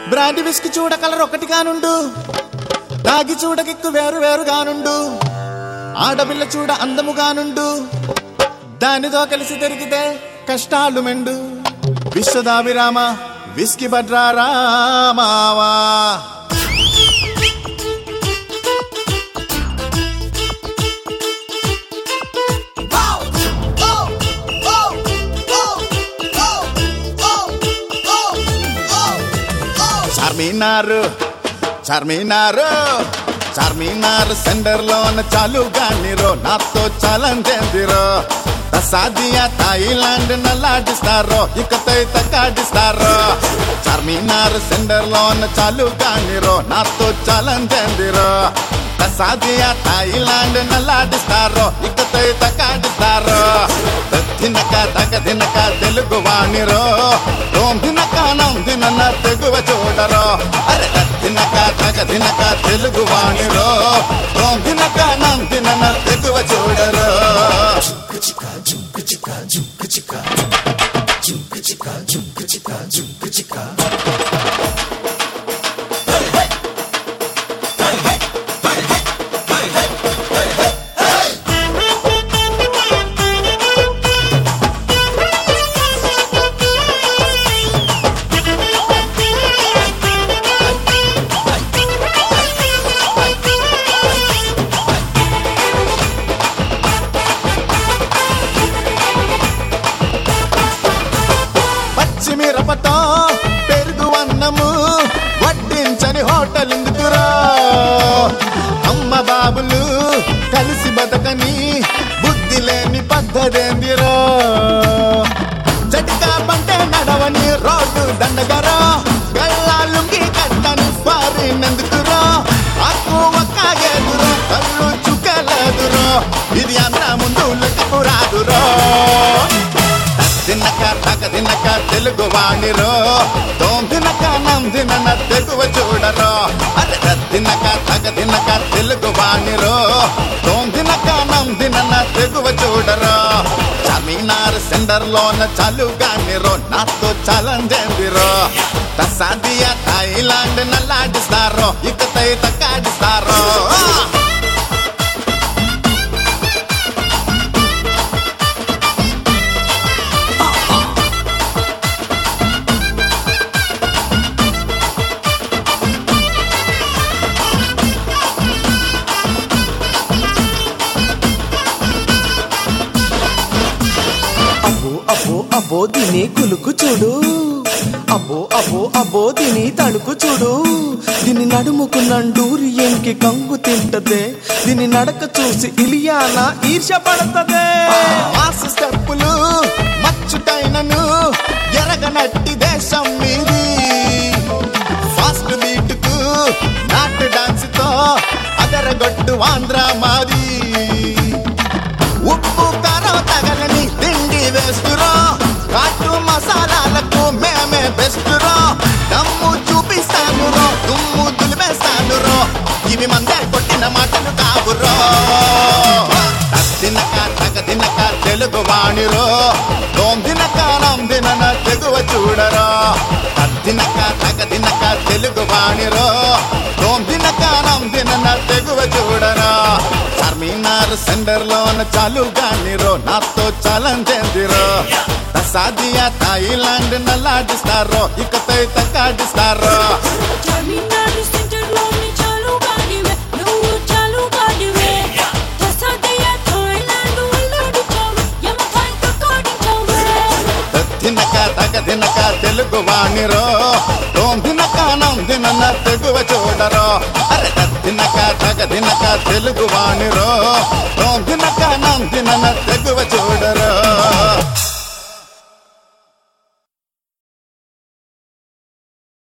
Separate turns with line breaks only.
Brandy విస్కి చూడ colour ఒకటి కానుండు తాగి చూడ కిక్కు వేరు వేరు కానుండు ఆడపిల్ల చూడ అందము కానుండు దానితో కలిసి తిరిగితే కష్టాలు మెండు విశ్వదాభిరామ విస్కి భద్రారా మావా చార్మినారు చార్మినారు చార్మినార్ సెంటర్ లోన చాలు గానిరో నాతో చలందేందిరో సాదియా థాయిలాండ్ నల్లాడిస్తారో ఇకతై తక్కాడిస్తారో చార్మినార్ సెంటర్ లోన చాలు గానిరో నాతో చలందేందిరో సాదియా థాయిలాండ్ నల్లాడిస్తారో ఇకతై తక్కాడిస్తారో తినక తగ తినక తెలుగు వాణిరో ఓం దినక నం దినన్న తెగువ చూడరో అరే తినక తగ తినక తెలుగు వాణిరో ఓం దినక నం దినన్న తెగువ చూడరో పచ్చిమిరపతో పెరుగు అన్నము వడ్డించని హోటల్ ఎందుకురా అమ్మ బాబులు కలిసి బతకని బుద్ధి లేని పద్ధతేందిరో జటికా పంటే నడవని రోడ్డు దండగరా గల్లాలుంగి కట్టని పారినందుకురా ఆకు ఒక్క ఎదురు కళ్ళు చుక్కలేదురో ఇది అంత ముందు లెక్కకు రాదురో తిన్నక తగ తిన్నక తెలుగు వాణిరో తోం తినక నం తినన తెగువ చూడరో అరే తిన్నక తగ తిన్నక తెలుగు వాణిరో తోం తినక నం తినన తెగువ చూడరో చార్మినార్ సెంటర్ లోన చాలు గానిరో నాతో చలంజేందిరో తసాదియా థాయిలాండ్ నల్లాడిస్తారో ఇకతై తక్కాడిస్తారో
అబ్బో అబ్బో అబ్బో దీని కులుకు చూడు అబ్బో అబ్బో అబ్బో దీని తడుకు చూడు దీని నడుముకు నండూరి ఎంకి కంగు తింటదే దీని నడక చూసి ఇలియానా ఈర్ష పడతదే
మాస్ స్టెప్పులు మచ్చుటైనను ఎరగనట్టి దేశం మీది ఫాస్ట్ బీట్ కు నాటు డాన్స్ తో అదరగొట్టు ఆంధ్ర మాది ఉప్పు కారం తగలని తిండి వేస్తురో కాటు మసాలాలకు మేమే బెస్టురో దమ్ము చూపిస్తాను రో దుమ్ము దులిపేస్తాను రో ఇవి మందే కొట్టిన మాటలు కావురో తినక తగ తినక తెలుగు వాణిరో తోం తినక నం దినన తెగువ చూడరో తినక తగ తినక తెలుగు వాణిరో తోం తినక నం దినన తెగువ చూడరో చార్మినార్ సెంటర్ లోన చాలు గానిరో నాతో చలంజేందిరో సాదియా థాయిలాండ్ నల్లాడిస్తారో ఇకతై తక్కాడిస్తారో
చార్మినార్ సెంటర్లోని చాలుగానివే, నువ్వు చాలుగానివే. ప్రసాదయ్య థాయిలాండ్ అల్లాడించావు, యమకాంత కాడించావే.
తినక తగ తినక తెలుగు వాణిరో తోం తినక నం దినన్న తెగువ చూడరో అరే తినక తగ తినక తెలుగు వాణిరో తోం తినక నం దినన్న తెగువ చూడరో